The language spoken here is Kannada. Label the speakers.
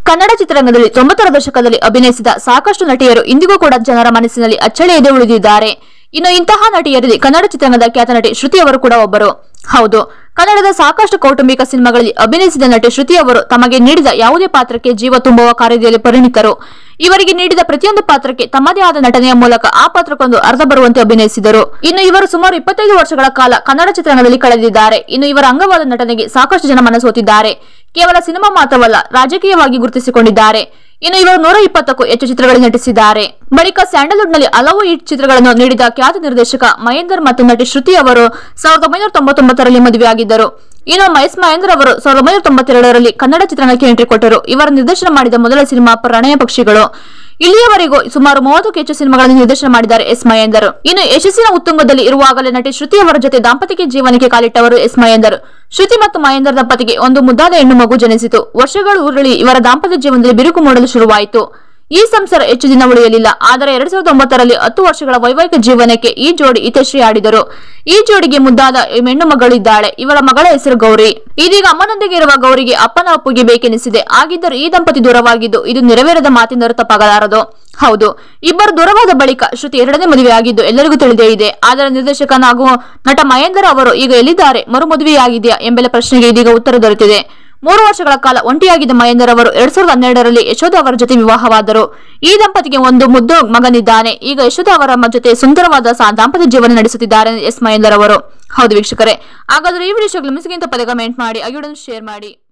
Speaker 1: ಕನ್ನಡ ಚಿತ್ರರಂಗದಲ್ಲಿ ತೊಂಬತ್ತರ ದಶಕದಲ್ಲಿ ಅಭಿನಯಿಸಿದ ಸಾಕಷ್ಟು ನಟಿಯರು ಇಂದಿಗೂ ಕೂಡ ಜನರ ಮನಸ್ಸಿನಲ್ಲಿ ಅಚ್ಚಳಿಯದೆ ಉಳಿದಿದ್ದಾರೆ ಇನ್ನು ಇಂತಹ ನಟಿಯರಲ್ಲಿ ಕನ್ನಡ ಚಿತ್ರರಂಗದ ಖ್ಯಾತ ನಟಿ ಶ್ರುತಿ ಅವರು ಕೂಡ ಒಬ್ಬರು ಹೌದು ಕನ್ನಡದ ಸಾಕಷ್ಟು ಕೌಟುಂಬಿಕ ಸಿನಿಮಾಗಳಲ್ಲಿ ಅಭಿನಯಿಸಿದ ನಟಿ ಶ್ರುತಿ ಅವರು ತಮಗೆ ನೀಡಿದ ಯಾವುದೇ ಪಾತ್ರಕ್ಕೆ ಜೀವ ತುಂಬುವ ಕಾರ್ಯದಲ್ಲಿ ಪರಿಣಿತರು ಇವರಿಗೆ ನೀಡಿದ ಪ್ರತಿಯೊಂದು ಪಾತ್ರಕ್ಕೆ ತಮ್ಮದೇ ಆದ ನಟನೆಯ ಮೂಲಕ ಆ ಪಾತ್ರಕ್ಕೊಂದು ಅರ್ಥ ಬರುವಂತೆ ಅಭಿನಯಿಸಿದರು ಇನ್ನು ಇವರು ಸುಮಾರು ಇಪ್ಪತ್ತೈದು ವರ್ಷಗಳ ಕಾಲ ಕನ್ನಡ ಚಿತ್ರರಂಗದಲ್ಲಿ ಕಳೆದಿದ್ದಾರೆ ಇನ್ನು ಇವರ ಅಂಗವಾದ ನಟನೆಗೆ ಸಾಕಷ್ಟು ಜನ ಮನಸೋತಿದ್ದಾರೆ ಕೇವಲ ಸಿನಿಮಾ ಮಾತ್ರವಲ್ಲ ರಾಜಕೀಯವಾಗಿ ಗುರುತಿಸಿಕೊಂಡಿದ್ದಾರೆ ಇನ್ನು ಇವರು ನೂರ ಇಪ್ಪತ್ತಕ್ಕೂ ಹೆಚ್ಚು ಚಿತ್ರಗಳಲ್ಲಿ ನಟಿಸಿದ್ದಾರೆ ಬಳಿಕ ಸ್ಯಾಂಡಲ್ವುಡ್ ನಲ್ಲಿ ಹಲವು ಹಿಟ್ ಚಿತ್ರಗಳನ್ನು ನೀಡಿದ ಖ್ಯಾತ ನಿರ್ದೇಶಕ ಮಹೇಂದರ್ ಮತ್ತು ನಟಿ ಶ್ರುತಿ ಅವರು ಸಾವಿರದ ಒಂಬೈನೂರ ತೊಂಬತ್ತೊಂಬತ್ತರಲ್ಲಿ ಮದುವೆಯಾಗಿದ್ದರು ಇನ್ನು ಮಹೇಶ್ ಮಹೇಂದ್ರ ಅವರು ಸಾವಿರದ ಒಂಬೈನೂರ ತೊಂಬತ್ತೆರಡರಲ್ಲಿ ಕನ್ನಡ ಚಿತ್ರರಂಗಕ್ಕೆ ಎಂಟ್ರಿ ಕೊಟ್ಟರು ಇವರ ನಿರ್ದೇಶನ ಮಾಡಿದ ಮೊದಲ ಸಿನಿಮಾ ಪ್ರಣಯ ಪಕ್ಷಿಗಳು ಇಲ್ಲಿಯವರೆಗೂ ಸುಮಾರು ಮೂವತ್ತಕ್ಕೂ ಹೆಚ್ಚು ಸಿನಿಮಾಗಳನ್ನು ನಿರ್ದೇಶನ ಮಾಡಿದ್ದಾರೆ ಎಸ್ ಮಹೇಂದರ್ ಇನ್ನು ಯಶಸ್ಸಿನ ಉತ್ತುಂಗದಲ್ಲಿ ಇರುವಾಗಲೇ ನಟಿ ಶ್ರುತಿ ಅವರ ಜೊತೆ ದಾಂಪತ್ಯಕ್ಕೆ ಜೀವನಕ್ಕೆ ಕಾಲಿಟ್ಟವರು ಎಸ್ ಮಹೇಂದರ್ ಶ್ರುತಿ ಮತ್ತು ಮಹೇಂದರ್ ದಂಪತಿಗೆ ಒಂದು ಮುದ್ದಾದ ಹೆಣ್ಣು ಮಗು ಜನಿಸಿತು ವರ್ಷಗಳು ಉರುಳಿ ಇವರ ದಾಂಪತ್ಯ ಜೀವನದಲ್ಲಿ ಬಿರುಕು ಮೂಡಲು ಶುರುವಾಯಿತು ಈ ಸಂಸಾರ ಹೆಚ್ಚು ದಿನ ಉಳಿಯಲಿಲ್ಲ ಆದರೆ ಎರಡ್ ಸಾವಿರದ ಒಂಬತ್ತರಲ್ಲಿ ಹತ್ತು ವರ್ಷಗಳ ವೈವಾಹಿಕ ಜೀವನಕ್ಕೆ ಈ ಜೋಡಿ ಹಿತಶ್ರೀ ಆಡಿದರು ಈ ಜೋಡಿಗೆ ಮುದ್ದಾದ ಹೆಣ್ಣು ಮಗಳಿದ್ದಾಳೆ ಇವರ ಮಗಳ ಹೆಸರು ಗೌರಿ ಇದೀಗ ಅಮ್ಮನೊಂದಿಗೆ ಇರುವ ಗೌರಿಗೆ ಅಪ್ಪನ ಒಪ್ಪಿಗೆ ಬೇಕೆನಿಸಿದೆ ಆಗಿದ್ದರೂ ಈ ದಂಪತಿ ದೂರವಾಗಿದ್ದು ಇದು ನೆರವೇರದ ಮಾತಿನ ತಪ್ಪಾಗಲಾರದು ಹೌದು ಇಬ್ಬರು ದೂರವಾದ ಬಳಿಕ ಶ್ರುತಿ ಎರಡನೇ ಮದುವೆ ಆಗಿದ್ದು ಎಲ್ಲರಿಗೂ ತಿಳಿದೇ ಇದೆ ಆದರೆ ನಿರ್ದೇಶಕನ ಹಾಗೂ ನಟ ಮಹೇಂದರ್ ಅವರು ಈಗ ಎಲ್ಲಿದ್ದಾರೆ ಮರು ಮದುವೆಯಾಗಿದೆಯಾ ಎಂಬೆಲ್ಲ ಪ್ರಶ್ನೆಗೆ ಇದೀಗ ಉತ್ತರ ದೊರೆತಿದೆ ಮೂರು ವರ್ಷಗಳ ಕಾಲ ಒಂಟಿಯಾಗಿದ್ದ ಮಹೇಂದರ್ ಅವರು ಎರಡ್ ಸಾವಿರದ ಹನ್ನೆರಡರಲ್ಲಿ ಯಶೋಧ ಅವರ ಜೊತೆ ವಿವಾಹವಾದರು ಈ ದಂಪತಿಗೆ ಒಂದು ಮುದ್ದು ಮಗನಿದ್ದಾನೆ ಈಗ ಯಶೋಧ ಅವರ ಮ- ಜೊತೆ ಸುಂದರವಾದ ಸಾ- ದಾಂಪತ್ಯ ಜೀವನ ನಡೆಸುತ್ತಿದ್ದಾರೆ ಎಸ್ ಮಹೇಂದರ್ ಅವರು ಹೌದು ವೀಕ್ಷಕರೇ ಹಾಗಾದ್ರೆ ಈ ವಿಡಿಯೋ ಮಿಸ್ಗಿಂತ ಪದ ಕಮೆಂಟ್ ಮಾಡಿ ಆಗಿಡನ್ನು ಶೇರ್ ಮಾಡಿ